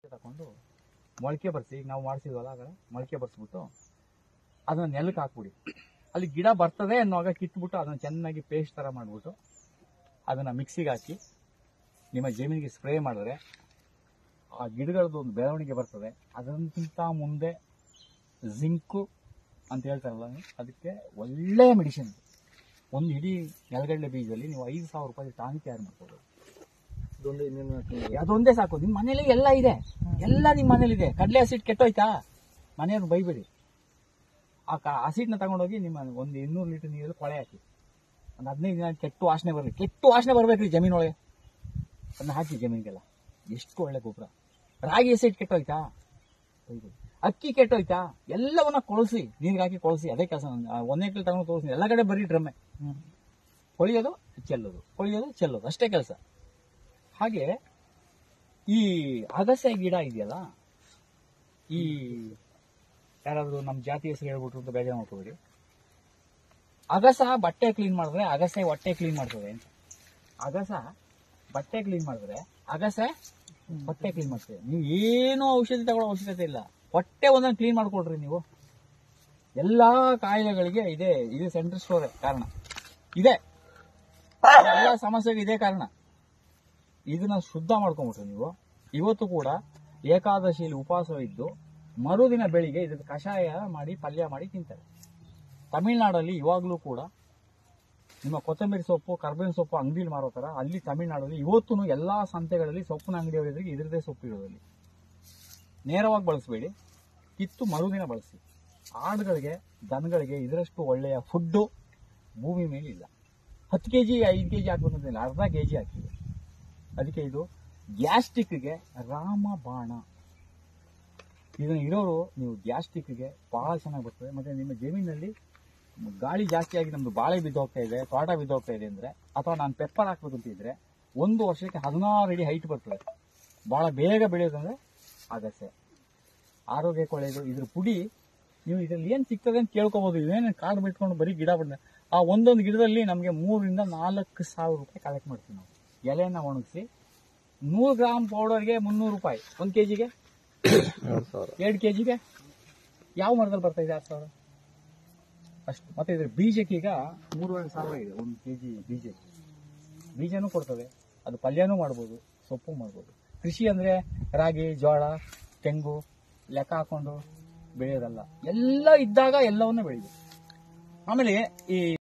ತಗೊಂಡು ಮೊಳಕೆ ಬರ್ಸಿ ಈಗ ನಾವು ಮಾಡಿಸಿದ್ವಲ್ಲ ಆಗ ಮೊಳಕೆ ಬರ್ಸ್ಬಿಟ್ಟು ಅದನ್ನ ನೆಲಕ್ಕೆ ಹಾಕ್ಬಿಡಿ ಅಲ್ಲಿ ಗಿಡ ಬರ್ತದೆ ಅನ್ನುವಾಗ ಕಿತ್ಬಿಟ್ಟು ಅದನ್ನ ಚೆನ್ನಾಗಿ ಪೇಸ್ಟ್ ತರ ಮಾಡ್ಬಿಟ್ಟು ಅದನ್ನ ಮಿಕ್ಸಿಗೆ ಹಾಕಿ ನಿಮ್ಮ ಜಮೀನಿಗೆ ಸ್ಪ್ರೇ ಮಾಡಿದ್ರೆ ಆ ಗಿಡಗಳದ್ದು ಒಂದು ಬೆಳವಣಿಗೆ ಬರ್ತದೆ ಅದಕ್ಕಿಂತ ಮುಂದೆ ಜಿಂಕು ಅಂತ ಹೇಳ್ತಾರಲ್ಲ ಅದಕ್ಕೆ ಒಳ್ಳೆ ಮೆಡಿಸಿನ್ ಒಂದು ಇಡೀ ನೆಲಗಡಲೆ ಬೀಜದಲ್ಲಿ ನೀವು ಐದು ಸಾವಿರ ರೂಪಾಯಿ ಟಾನಿಕ್ ತಯಾರು ಮಾಡ್ಕೋಬೋದು ಇದೊಂದು ಇನ್ನೇನು ಹಾಕ್ತೀನಿ. ಅದೊಂದೇ ಸಾಕು ನಿಮ್ಮ ಮನೇಲಿ ಎಲ್ಲ ಇದೆ ಎಲ್ಲ ನಿಮ್ಮ ಮನೇಲಿ ಇದೆ ಕಡಲೆ ಹಸಿಟ್ ಕೆಟ್ಟೋಯ್ತಾ ಮನೆಯವ್ರು ಬೈಬೇಡಿ ಆ ಹಸಿಟ್ನ ತಗೊಂಡೋಗಿ ನಿಮ್ಮ ಒಂದು ಇನ್ನೂರು ಲೀಟರ್ ನೀರಲ್ಲಿ ಕೊಳೆ ಹಾಕಿ ಒಂದು ಹದಿನೈದು ದಿನ ಕೆಟ್ಟು ವಾಸನೆ ಬರಲಿ ಕೆಟ್ಟು ವಾಸನೆ ಬರ್ಬೇಕ್ರಿ ಜಮೀನೊಳಗೆ ಅದನ್ನ ಹಾಕಿ ಜಮೀನಿಗೆಲ್ಲ ಎಷ್ಟು ಒಳ್ಳೆ ಗೊಬ್ಬರ ರಾಗಿ ಹಸಿಟ್ ಕೆಟ್ಟೋಯ್ತಾ ಬೈಬೇಡಿ ಅಕ್ಕಿ ಕೆಟ್ಟೋಯ್ತಾ ಎಲ್ಲವನ್ನ ಕೊಳಸಿ ನೀರಿಗೆ ಹಾಕಿ ಕೊಳಸಿ ಅದೇ ಕೆಲಸ ಒಂದೇ ಕಡೆ ತಗೊಂಡು ತೋರಿಸಿ ಎಲ್ಲ ಕಡೆ ಬರೀ ಡ್ರಮ್ಮೆ ಕೊಳಿಯೋದು ಚೆಲ್ಲೋದು ಕೊಳಿಯೋದು ಚೆಲ್ಲೋದು ಅಷ್ಟೇ ಕೆಲಸ ಹಾಗೆ ಈ ಅಗಸೆ ಗಿಡ ಇದೆಯಲ್ಲ ಈ ಯಾರಾದ್ರೂ ನಮ್ಮ ಜಾತಿ ಹೆಸರು ಹೇಳ್ಬಿಟ್ರು ಅಂತ ಬೇಜಾರು ಮಾಡ್ಕೋಬೇಡಿ ಅಗಸ ಬಟ್ಟೆ ಕ್ಲೀನ್ ಮಾಡಿದ್ರೆ ಅಗಸೆ ಹೊಟ್ಟೆ ಕ್ಲೀನ್ ಮಾಡ್ತದೆ ಅಂತ ಅಗಸ ಬಟ್ಟೆ ಕ್ಲೀನ್ ಮಾಡಿದ್ರೆ ಅಗಸೆ ಹೊಟ್ಟೆ ಕ್ಲೀನ್ ಮಾಡ್ತದೆ ನೀವು ಏನೂ ಔಷಧಿ ತಗೊಳ್ಳೋ ಅವಶ್ಯಕತೆ ಇಲ್ಲ ಹೊಟ್ಟೆ ಒಂದನ್ನು ಕ್ಲೀನ್ ಮಾಡ್ಕೊಳ್ರಿ ನೀವು ಎಲ್ಲಾ ಕಾಯಿಲೆಗಳಿಗೆ ಇದೆ ಇದು ಸೆಂಟ್ರಲ್ ಸ್ಟೋರ್ ಕಾರಣ ಇದೆ ಎಲ್ಲ ಸಮಸ್ಯೆಗೆ ಇದೇ ಕಾರಣ ಇದನ್ನ ಶುದ್ಧ ಮಾಡ್ಕೊಂಬಿಟ್ರೆ ನೀವು ಇವತ್ತು ಕೂಡ ಏಕಾದಶಿಯಲ್ಲಿ ಉಪವಾಸ ಇದ್ದು ಮರುದಿನ ಬೆಳಿಗ್ಗೆ ಇದಕ್ಕೆ ಕಷಾಯ ಮಾಡಿ ಪಲ್ಯ ಮಾಡಿ ತಿಂತಾರೆ ತಮಿಳ್ನಾಡಲ್ಲಿ ಇವಾಗಲೂ ಕೂಡ ನಿಮ್ಮ ಕೊತ್ತಂಬರಿ ಸೊಪ್ಪು ಕರ್ಬೇವಿನ ಸೊಪ್ಪು ಅಂಗಡಿಲಿ ಮಾರೋ ಥರ ಅಲ್ಲಿ ತಮಿಳ್ನಾಡಲ್ಲಿ ಇವತ್ತೂ ಎಲ್ಲಾ ಸಂತೆಗಳಲ್ಲಿ ಸೊಪ್ಪಿನ ಅಂಗಡಿಯವರಿಗೆ ಇದರದೇ ಸೊಪ್ಪು ಇರೋದಲ್ಲಿ ನೇರವಾಗಿ ಬಳಸಬೇಡಿ ಕಿತ್ತು ಮರುದಿನ ಬಳಸಿ ಆಡುಗಳಿಗೆ ದನಗಳಿಗೆ ಇದರಷ್ಟು ಒಳ್ಳೆಯ ಫುಡ್ಡು ಭೂಮಿ ಮೇಲೆ ಇಲ್ಲ ಹತ್ತು ಕೆ ಜಿ ಐದು ಕೆ ಜಿ ಹಾಕ್ಬೇಕಂತಿಲ್ಲ ಅರ್ಧ ಕೆ ಜಿ ಹಾಕಿದೆ ಅದಕ್ಕೆ ಇದು ಗ್ಯಾಸ್ಟ್ರಿಕ್ಗೆ ರಾಮ ಬಾಣ ಇದನ್ನ ಇರೋರು ನೀವು ಗ್ಯಾಸ್ಟ್ರಿಕ್ಗೆ ಬಹಳ ಚೆನ್ನಾಗಿ ಬರ್ತದೆ ಮತ್ತೆ ನಿಮ್ಮ ಜಮೀನಲ್ಲಿ ಗಾಳಿ ಜಾಸ್ತಿಯಾಗಿ ನಮ್ದು ಬಾಳೆ ಬಿದ್ದೋಗ್ತಾ ಇದೆ ತೋಟ ಬಿದ್ದೋಗ್ತಾ ಇದೆ ಅಂದ್ರೆ ಅಥವಾ ನಾನು ಪೆಪ್ಪರ್ ಹಾಕ್ಬೇಕು ಅಂತ ಇದ್ರೆ ಒಂದು ವರ್ಷಕ್ಕೆ ಹದಿನಾರು ಅಡಿ ಹೈಟ್ ಬರ್ತದೆ ಬಹಳ ಬೇಗ ಬೆಳೆಯೋದಂದ್ರೆ ಅಗಸೆ ಆರೋಗ್ಯಕ್ಕೆ ಒಳ್ಳೆಯದು ಇದ್ರ ಪುಡಿ ನೀವು ಇದ್ರಲ್ಲಿ ಏನ್ ಸಿಗ್ತದೆ ಅಂತ ಕೇಳ್ಕೊಬಹುದು ಇವೇನು ಕಾಡು ಬಿಟ್ಕೊಂಡು ಬರೀ ಗಿಡ ಬಿಡ ಆ ಒಂದೊಂದು ಗಿಡದಲ್ಲಿ ನಮಗೆ ಮೂರರಿಂದ ನಾಲ್ಕು ಸಾವಿರ ರೂಪಾಯಿ ಕಲೆಕ್ಟ್ ಮಾಡ್ತೀವಿ ನಾವು ಎಲೆನ ಒಣಗಿಸಿ ನೂರು ಗ್ರಾಮ್ ಪೌಡರ್ಗೆ ಮುನ್ನೂರು ರೂಪಾಯಿ ಒಂದು ಕೆ ಜಿಗೆ ಎರಡು ಸಾವಿರ ಎರಡು ಕೆ ಜಿಗೆ ಯಾವ ಮರದಲ್ಲಿ ಬರ್ತಾ ಇದೆ ಆರು ಸಾವಿರ ಅಷ್ಟು ಮತ್ತೆ ಇದ್ರ ಬೀಜಕ್ಕೆ ಈಗ ಮೂರುವರೆ ಸಾವಿರ ಇದೆ ಒಂದು ಕೆ ಜಿ ಬೀಜಕ್ಕೆ ಬೀಜನೂ ಕೊಡ್ತದೆ ಅದು ಪಲ್ಯನೂ ಮಾಡ್ಬೋದು ಸೊಪ್ಪು ಮಾಡ್ಬೋದು ಕೃಷಿ ಅಂದ್ರೆ ರಾಗಿ ಜೋಳ ತೆಂಗು ಲೆಕ್ಕ ಹಾಕೊಂಡು ಬೆಳೆಯೋದಲ್ಲ ಎಲ್ಲ ಇದ್ದಾಗ ಎಲ್ಲವನ್ನೂ ಬೆಳಿಬೇಕು ಆಮೇಲೆ ಈ